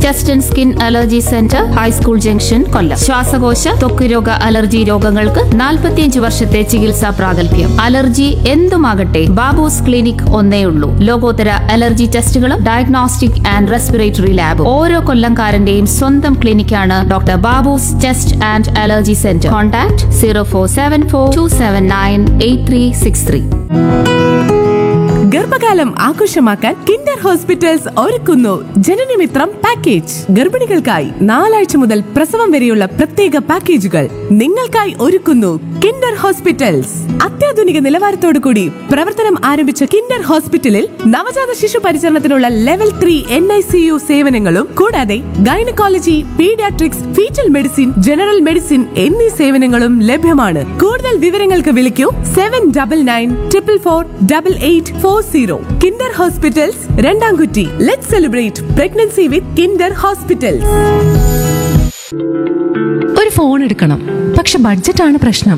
Chest and skin allergy centre high school junction Kollam ശ്വാസകോശ ത്വക്ക് രോഗ അലർജി രോഗങ്ങൾക്ക് 45 വർഷത്തെ ചികിത്സാ പ്രാഗൽഭ്യം അലർജി എന്തുമാകട്ടെ ബാബൂസ് ക്ലിനിക് ഒന്നേ ഉള്ളൂ ലോകോത്തര അലർജി ടെസ്റ്റുകളും ഡയഗ്നോസ്റ്റിക് ആൻഡ് റെസ്പിറേറ്ററി ലാബും ഓരോ കൊല്ലംകാരന്റെയും സ്വന്തം ക്ലിനിക്കാണ് doctor Babu's chest and allergy centre contact zero four seven four two seven nine eight three six three ഗർഭകാലം ആഘോഷമാക്കാൻ കിൻഡർ ഹോസ്പിറ്റൽസ് ഒരുക്കുന്നു ജനനമിത്രം പാക്കേജ് ഗർഭിണികൾക്കായി നാലാഴ്ച മുതൽ പ്രസവം വരെയുള്ള പ്രത്യേക പാക്കേജുകൾ നിങ്ങൾക്കായി ഒരുക്കുന്നു കിൻഡർ ഹോസ്പിറ്റൽസ് അത്യാധുനിക നിലവാരത്തോടു കൂടി പ്രവർത്തനം ആരംഭിച്ച കിൻഡർ ഹോസ്പിറ്റലിൽ നവജാത ശിശു പരിചരണത്തിനുള്ള level three N I C U സേവനങ്ങളും കൂടാതെ gynaecology paediatrics foetal medicine general medicine എന്നീ സേവനങ്ങളും ലഭ്യമാണ് കൂടുതൽ വിവരങ്ങൾക്ക് വിളിക്കൂ seven double nine triple four double eight four zero Kinder hospitals Randamkutty let celebrate pregnancy with Kinder hospitals ഒരു ഫോൺ എടുക്കണം പക്ഷെ ബഡ്ജറ്റാണ് പ്രശ്നം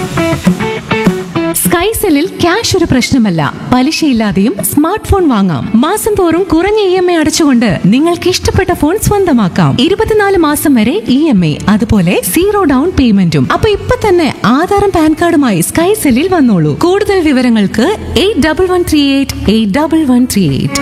സ്കൈസെല്ലിൽ ക്യാഷ് ഒരു പ്രശ്നമല്ല പലിശയില്ലാതെയും സ്മാർട്ട് ഫോൺ വാങ്ങാം മാസം തോറും കുറഞ്ഞ ഇ എം ഐ അടച്ചുകൊണ്ട് നിങ്ങൾക്ക് ഇഷ്ടപ്പെട്ട ഫോൺ സ്വന്തമാക്കാം ഇരുപത്തിനാല് മാസം വരെ ഇ എം ഐ അതുപോലെ സീറോ ഡൗൺ പേയ്മെന്റും അപ്പൊ ഇപ്പൊ തന്നെ ആധാറും പാൻ കാർഡുമായി സ്കൈസെല്ലിൽ വന്നോളൂ കൂടുതൽ വിവരങ്ങൾക്ക് eight double one three eight eight double one three eight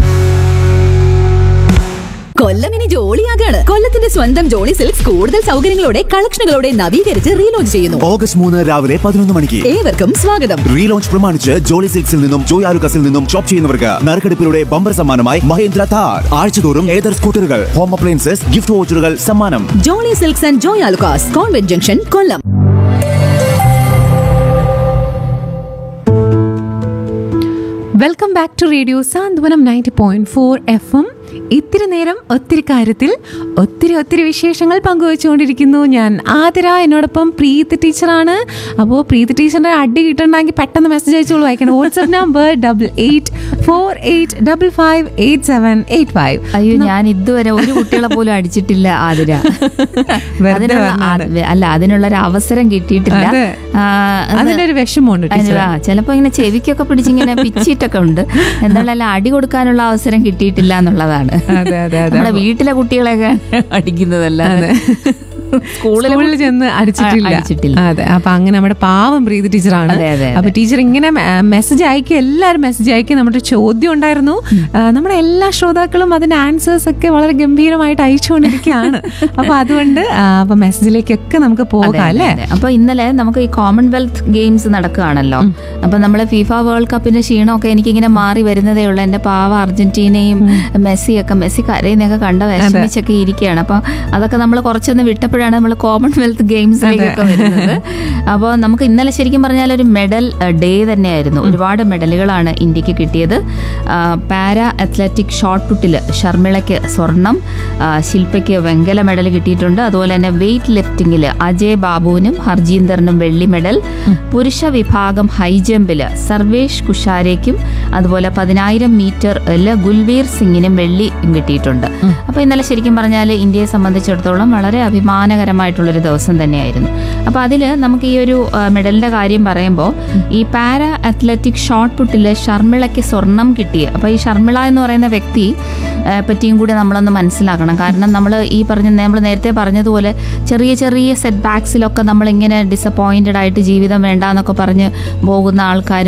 Kollam ഇനി ജോളിയാകാണ് കൊല്ലത്തിന്റെ സ്വന്തം ജോളി സിൽക്സ് കൂടുതൽ സൗകര്യങ്ങളോടെ കളക്ഷനുകളോടെ നവീകരിച്ച് റീലോഞ്ച് ചെയ്യുന്നു ഓഗസ്റ്റ് മൂന്ന് രാവിലെ പതിനൊന്ന് മണിക്ക് ഏവർക്കും സ്വാഗതം റീലോഞ്ച് പ്രമാണിച്ച് ജോളി സിൽക്സിൽ നിന്നും ജോയ് ആലുക്കസിൽ നിന്നും ഷോപ്പ് ചെയ്യുന്നവർക്ക് നറുക്കെടുപ്പിലൂടെ ബമ്പർ സമ്മാനമായി മഹേന്ദ്ര താർ ആഴ്ചതോറും ഏതർ സ്കൂട്ടറുകൾ ഹോം അപ്ലയൻസസ് ഗിഫ്റ്റ് വോച്ചറുകൾ സമ്മാനം Jolly Silks and Joy Alukkas convent junction Kollam welcome back to radio Santhwanam ninety point four F M ഇത്തിരി നേരം ഒത്തിരി കാര്യത്തിൽ ഒത്തിരി ഒത്തിരി വിശേഷങ്ങൾ പങ്കുവച്ചുകൊണ്ടിരിക്കുന്നു ഞാൻ ആതിര എന്നോടൊപ്പം പ്രീതി ടീച്ചറാണ് അപ്പോൾ പ്രീതി ടീച്ചറിന്റെ അടി കിട്ടണമെങ്കിൽ പെട്ടെന്ന് മെസ്സേജ് അയച്ചോളൂ അയക്കണം WhatsApp number double eight four eight double five eight seven eight five അയ്യോ ഞാൻ ഇതുവരെ ഒരു കുട്ടികളെ പോലും അടിച്ചിട്ടില്ല ആതിര വെറുതെ അതിനുള്ള പറഞ്ഞതാണ്. ആ- അല്ല അതിനുള്ള ഒരു അവസരം കിട്ടിയിട്ടില്ല അതെ. ആ, അത് അതിനൊരു വിഷമമുണ്ട് ടീച്ചർ അതിന് ആ, ചിലപ്പോ ഇങ്ങനെ ചെവിക്കൊക്കെ പിടിച്ചിങ്ങനെ പിച്ചിട്ടൊക്കെ ഉണ്ട് എന്തായാലും അടി കൊടുക്കാനുള്ള അവസരം കിട്ടിയിട്ടില്ല എന്നുള്ളതാണ് അതെ, അതെ, അതെ. നമ്മുടെ വീട്ടിലെ കുട്ടികളെയൊക്കെ അടിക്കുന്നതല്ല സ്കൂളിൽ സ്കൂളിൽ ചെന്ന് അടിച്ചിട്ടില്ല അടിച്ചിട്ടില്ല അതെ അപ്പൊ അങ്ങനെ നമ്മുടെ പാവം പ്രീതി ടീച്ചറാണ് അതെ, അതെ, അതെ. അപ്പൊ ടീച്ചർ ഇങ്ങനെ മെസ്സേജ് അയക്കുക എല്ലാവരും മെസ്സേജ് അയക്കുക നമ്മുടെ ഒരു ചോദ്യം ഉണ്ടായിരുന്നു ആ, നമ്മുടെ എല്ലാ ശ്രോതാക്കളും അതിന്റെ ആൻസേഴ്സ് ഒക്കെ വളരെ ഗംഭീരമായിട്ട് അയച്ചുകൊണ്ടിരിക്കുകയാണ് അപ്പൊ അതുകൊണ്ട് ആ, അപ്പൊ മെസ്സേജിലേക്കൊക്കെ നമുക്ക് പോകാം അല്ലേ അപ്പൊ ഇന്നലെ നമുക്ക് ഈ കോമൺവെൽത്ത് ഗെയിംസ് നടക്കുകയാണല്ലോ അപ്പൊ നമ്മളെ ഫിഫ വേൾഡ് കപ്പിന്റെ ക്ഷീണമൊക്കെ എനിക്കിങ്ങനെ മാറി വരുന്നതേ ഉള്ളൂ എന്റെ പാവ അർജന്റീനയും മെസ്സിയൊക്കെ മെസ്സി കരയുന്നൊക്കെ കണ്ട വിഷമിച്ചൊക്കെ ഇരിക്കുകയാണ് അപ്പൊ അതൊക്കെ നമ്മൾ കുറച്ചൊന്ന് വിട്ടപ്പോഴാണ് നമ്മൾ കോമൺവെൽത്ത് ഗെയിംസിലേക്കൊക്കെ വരുന്നത് അപ്പോൾ നമുക്ക് ഇന്നലെ ശരിക്കും പറഞ്ഞാൽ ഒരു മെഡൽ ഡേ തന്നെയായിരുന്നു ഒരുപാട് മെഡലുകളാണ് ഇന്ത്യക്ക് കിട്ടിയത് പാരാ അത്ലറ്റിക് ഷോട്ട് പുട്ടിൽ ഷർമിളയ്ക്ക് സ്വർണം ആ, ശില്പയ്ക്ക് വെങ്കല മെഡൽ കിട്ടിയിട്ടുണ്ട് അതുപോലെ തന്നെ വെയിറ്റ് ലിഫ്റ്റിംഗിൽ അജയ് ബാബുവിനും ഹർജീന്ദറിനും വെള്ളി മെഡൽ പുരുഷ വിഭാഗം ഹൈ ജമ്പിൽ സർവേഷ് കുഷാരയ്ക്കും അതുപോലെ പതിനായിരം മീറ്ററിൽ ഗുൽവീർ സിംഗിനും വെള്ളി കിട്ടിയിട്ടുണ്ട് അപ്പോൾ ഇന്നലെ ശരിക്കും പറഞ്ഞാൽ ഇന്ത്യയെ സംബന്ധിച്ചിടത്തോളം വളരെ അഭിമാനകരമായിട്ടുള്ളൊരു ദിവസം തന്നെയായിരുന്നു അപ്പോൾ അതിൽ നമുക്ക് ഈ ഒരു ആ, മെഡലിന്റെ കാര്യം പറയുമ്പോൾ ഈ പാരാ അത്ലറ്റിക് ഷോട്ട് പുട്ടിൽ ഷർമിളയ്ക്ക് സ്വർണം കിട്ടി അപ്പോൾ ഈ ഷർമിള എന്ന് പറയുന്ന വ്യക്തി ആ, പറ്റിയും കൂടി നമ്മളൊന്ന് മനസ്സിലാക്കണം കാരണം നമ്മൾ ഈ പറഞ്ഞ നമ്മൾ നേരത്തെ പറഞ്ഞതുപോലെ ചെറിയ ചെറിയ സെറ്റ് ബാക്സിലൊക്കെ നമ്മളിങ്ങനെ ഡിസപ്പോയിൻറ്റഡ് ആയിട്ട് ജീവിതം വേണ്ട എന്നൊക്കെ പറഞ്ഞ് പോകുന്ന ആൾക്കാരും